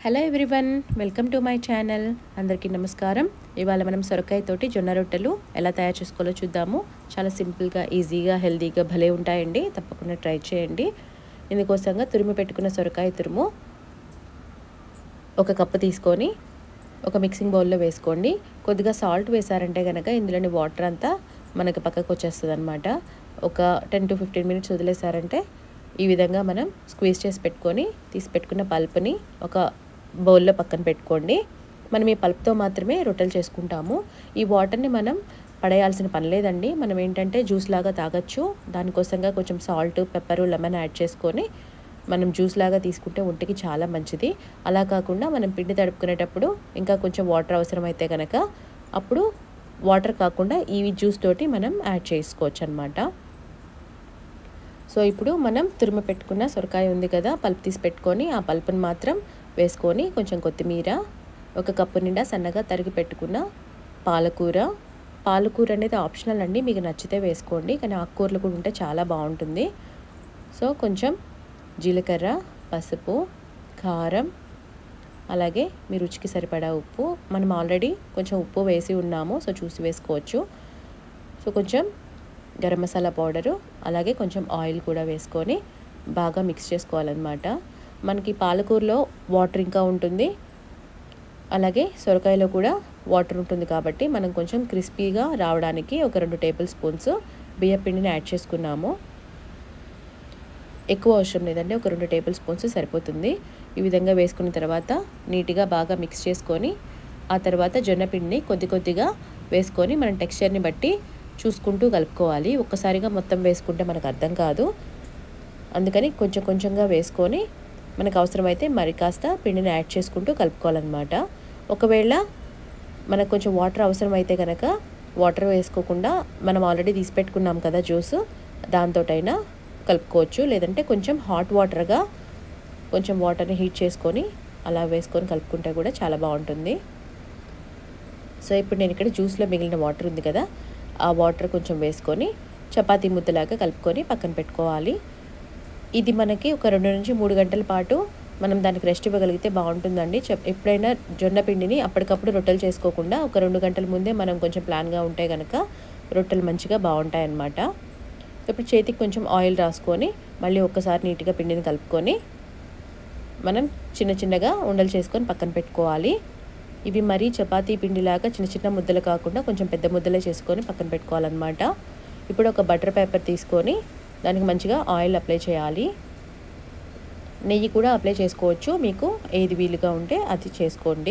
hello everyone welcome to my channel అందరికీ నమస్కారం ఇవాళ మనం సొరకాయ తోటి జొన్న రొట్టెలు ఎలా తయారు చేసుకోవాలో చూద్దాము చాలా సింపుల్గా ఈజీగా హెల్తీగా భలే ఉంటాయండి తప్పకుండా ట్రై చేయండి ఇందుకోసంగా తురిమి పెట్టుకున్న సొరకాయ తురుము ఒక కప్పు తీసుకొని ఒక మిక్సింగ్ బౌల్లో వేసుకోండి కొద్దిగా సాల్ట్ వేసారంటే కనుక ఇందులోని వాటర్ అంతా మనకి పక్కకు వచ్చేస్తుంది అనమాట ఒక టెన్ టు ఫిఫ్టీన్ మినిట్స్ వదిలేసారంటే ఈ విధంగా మనం స్క్వీజ్ చేసి పెట్టుకొని తీసి పెట్టుకున్న పల్ప్ని ఒక బౌల్లో పక్కన పెట్టుకోండి మనం ఈ పల్ప్తో మాత్రమే రొట్టెలు చేసుకుంటాము ఈ వాటర్ని మనం పడేయాల్సిన పని లేదండి మనం ఏంటంటే జ్యూస్ లాగా తాగొచ్చు దానికోసంగా కొంచెం సాల్ట్ పెప్పరు లెమన్ యాడ్ చేసుకొని మనం జ్యూస్ లాగా తీసుకుంటే ఒంటికి చాలా మంచిది అలా కాకుండా మనం పిండి తడుపుకునేటప్పుడు ఇంకా కొంచెం వాటర్ అవసరమైతే కనుక అప్పుడు వాటర్ కాకుండా ఈ జ్యూస్ తోటి మనం యాడ్ చేసుకోవచ్చు అనమాట సో ఇప్పుడు మనం తురిమి పెట్టుకున్న సొరకాయ ఉంది కదా పల్ప్ తీసి పెట్టుకొని ఆ పల్పుని మాత్రం వేసుకొని కొంచెం కొత్తిమీర ఒక కప్పు నిండా సన్నగా తరిగి పెట్టుకున్న పాలకూర పాలకూర అనేది ఆప్షనల్ అండి మీకు నచ్చితే వేసుకోండి కానీ ఆకుకూరలు కూడా ఉంటే చాలా బాగుంటుంది సో కొంచెం జీలకర్ర పసుపు కారం అలాగే మీ రుచికి సరిపడా ఉప్పు మనం ఆల్రెడీ కొంచెం ఉప్పు వేసి ఉన్నాము సో చూసి వేసుకోవచ్చు సో కొంచెం గరం మసాలా పౌడరు అలాగే కొంచెం ఆయిల్ కూడా వేసుకొని బాగా మిక్స్ చేసుకోవాలన్నమాట మనకి పాలకూరలో వాటర్ ఇంకా ఉంటుంది అలాగే సొరకాయలో కూడా వాటర్ ఉంటుంది కాబట్టి మనం కొంచెం క్రిస్పీగా రావడానికి ఒక రెండు టేబుల్ స్పూన్స్ బియ్య పిండిని యాడ్ చేసుకున్నాము ఎక్కువ అవసరం లేదండి ఒక రెండు టేబుల్ స్పూన్స్ సరిపోతుంది ఈ విధంగా వేసుకున్న తర్వాత నీట్గా బాగా మిక్స్ చేసుకొని ఆ తర్వాత జొన్న పిండిని కొద్ది కొద్దిగా వేసుకొని మనం టెక్స్చర్ని బట్టి చూసుకుంటూ కలుపుకోవాలి ఒక్కసారిగా మొత్తం వేసుకుంటే మనకు అర్థం కాదు అందుకని కొంచెం కొంచెంగా వేసుకొని మనకు అవసరమైతే మరి కాస్త పిండిని యాడ్ చేసుకుంటూ కలుపుకోవాలన్నమాట ఒకవేళ మనకు కొంచెం వాటర్ అవసరమైతే కనుక వాటర్ వేసుకోకుండా మనం ఆల్రెడీ తీసి పెట్టుకున్నాం కదా జ్యూస్ దాంతోటైనా కలుపుకోవచ్చు లేదంటే కొంచెం హాట్ వాటర్గా కొంచెం వాటర్ని హీట్ చేసుకొని అలా వేసుకొని కలుపుకుంటే కూడా చాలా బాగుంటుంది సో ఇప్పుడు నేను ఇక్కడ జ్యూస్లో మిగిలిన వాటర్ ఉంది కదా ఆ వాటర్ కొంచెం వేసుకొని చపాతీ ముద్దలాగా కలుపుకొని పక్కన పెట్టుకోవాలి ఇది మనకి ఒక రెండు నుంచి మూడు గంటల పాటు మనం దానికి రెస్ట్ ఇవ్వగలిగితే బాగుంటుందండి ఎప్పుడైనా జొన్న పిండిని అప్పటికప్పుడు రొట్టెలు చేసుకోకుండా ఒక రెండు గంటల ముందే మనం కొంచెం ప్లాన్గా ఉంటే కనుక రొట్టెలు మంచిగా బాగుంటాయి అన్నమాట ఇప్పుడు చేతికి కొంచెం ఆయిల్ రాసుకొని మళ్ళీ ఒక్కసారి నీట్గా పిండిని కలుపుకొని మనం చిన్న చిన్నగా ఉండలు చేసుకొని పక్కన పెట్టుకోవాలి ఇవి మరీ చపాతీ పిండిలాగా చిన్న చిన్న ముద్దలు కాకుండా కొంచెం పెద్ద ముద్దలే చేసుకొని పక్కన పెట్టుకోవాలన్నమాట ఇప్పుడు ఒక బటర్ పేపర్ తీసుకొని దానికి మంచిగా ఆయిల్ అప్లై చేయాలి నెయ్యి కూడా అప్లై చేసుకోవచ్చు మీకు ఏది వీలుగా ఉంటే అది చేసుకోండి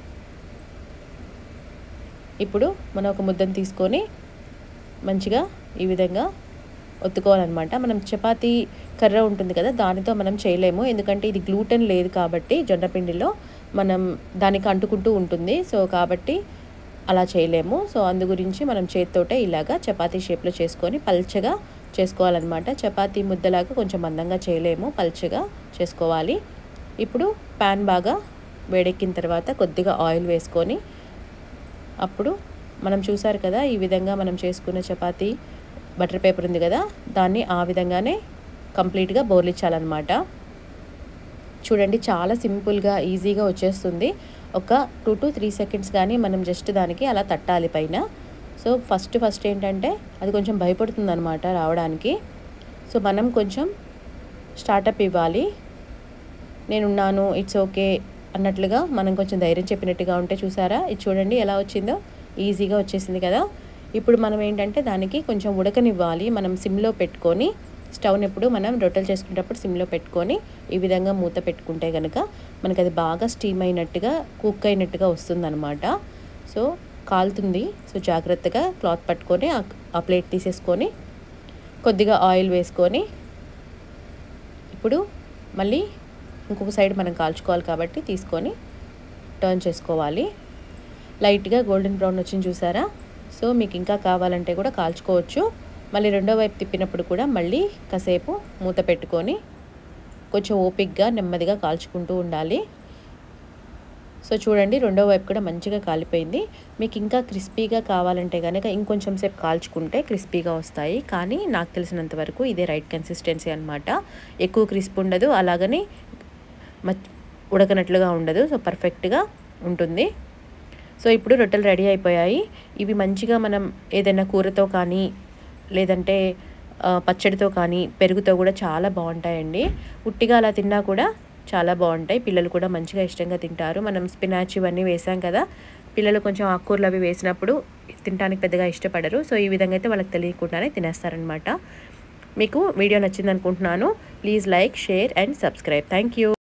ఇప్పుడు మనం ఒక ముద్దను తీసుకొని మంచిగా ఈ విధంగా ఒత్తుకోవాలన్నమాట మనం చపాతీ కర్ర ఉంటుంది కదా దానితో మనం చేయలేము ఎందుకంటే ఇది గ్లూటెన్ లేదు కాబట్టి జొన్న పిండిలో మనం దానికి అంటుకుంటూ ఉంటుంది సో కాబట్టి అలా చేయలేము సో అందు గురించి మనం చేతితోటే ఇలాగా చపాతీ షేప్లో చేసుకొని పల్చగా చేసుకోవాలన్నమాట చపాతీ ముద్దలాగా కొంచెం మందంగా చేయలేము పల్చగా చేసుకోవాలి ఇప్పుడు ప్యాన్ బాగా వేడెక్కిన తర్వాత కొద్దిగా ఆయిల్ వేసుకొని అప్పుడు మనం చూసారు కదా ఈ విధంగా మనం చేసుకున్న చపాతీ బటర్ పేపర్ ఉంది కదా దాన్ని ఆ విధంగానే కంప్లీట్గా బోర్లిచ్చాలన్నమాట చూడండి చాలా సింపుల్గా ఈజీగా వచ్చేస్తుంది ఒక టూ టు త్రీ సెకండ్స్ కానీ మనం జస్ట్ దానికి అలా తట్టాలి పైన సో ఫస్ట్ ఫస్ట్ ఏంటంటే అది కొంచెం భయపడుతుంది అనమాట రావడానికి సో మనం కొంచెం స్టార్టప్ ఇవ్వాలి నేనున్నాను ఇట్స్ ఓకే అన్నట్లుగా మనం కొంచెం ధైర్యం చెప్పినట్టుగా ఉంటే చూసారా ఇది చూడండి ఎలా వచ్చిందో ఈజీగా వచ్చేసింది కదా ఇప్పుడు మనం ఏంటంటే దానికి కొంచెం ఉడకనివ్వాలి మనం సిమ్లో పెట్టుకొని స్టవ్ని ఎప్పుడు మనం రొట్టెలు చేసుకునేటప్పుడు సిమ్లో పెట్టుకొని ఈ విధంగా మూత పెట్టుకుంటే కనుక మనకి అది బాగా స్టీమ్ అయినట్టుగా కుక్ అయినట్టుగా వస్తుందన్నమాట సో కాలుతుంది సో జాగ్రత్తగా క్లాత్ పట్టుకొని ఆ ప్లేట్ తీసేసుకొని కొద్దిగా ఆయిల్ వేసుకొని ఇప్పుడు మళ్ళీ ఇంకొక సైడ్ మనం కాల్చుకోవాలి కాబట్టి తీసుకొని టర్న్ చేసుకోవాలి లైట్గా గోల్డెన్ బ్రౌన్ వచ్చింది చూసారా సో మీకు ఇంకా కావాలంటే కూడా కాల్చుకోవచ్చు మళ్ళీ రెండో వైపు తిప్పినప్పుడు కూడా మళ్ళీ కాసేపు మూత పెట్టుకొని కొంచెం ఓపిక్గా నెమ్మదిగా కాల్చుకుంటూ ఉండాలి సో చూడండి రెండో వైపు కూడా మంచిగా కాలిపోయింది మీకు ఇంకా క్రిస్పీగా కావాలంటే కనుక ఇంకొంచెం సేపు కాల్చుకుంటే క్రిస్పీగా వస్తాయి కానీ నాకు తెలిసినంత వరకు ఇదే రైట్ కన్సిస్టెన్సీ అనమాట ఎక్కువ క్రిస్ప్ ఉండదు అలాగని ఉడకనట్లుగా ఉండదు సో పర్ఫెక్ట్గా ఉంటుంది సో ఇప్పుడు రొట్టెలు రెడీ అయిపోయాయి ఇవి మంచిగా మనం ఏదైనా కూరతో కానీ లేదంటే ఆ, పచ్చడితో కానీ పెరుగుతో కూడా చాలా బాగుంటాయండి ఉట్టిగా అలా తిన్నా కూడా చాలా బాగుంటాయి పిల్లలు కూడా మంచిగా ఇష్టంగా తింటారు మనం స్పినాచ్ ఇవన్నీ వేసాం కదా పిల్లలు కొంచెం ఆకుకూరలు అవి వేసినప్పుడు తినడానికి పెద్దగా ఇష్టపడరు సో ఈ విధంగా అయితే వాళ్ళకి తెలియకుండానే తినేస్తారనమాట మీకు వీడియో నచ్చింది అనుకుంటున్నాను please like share and subscribe thank you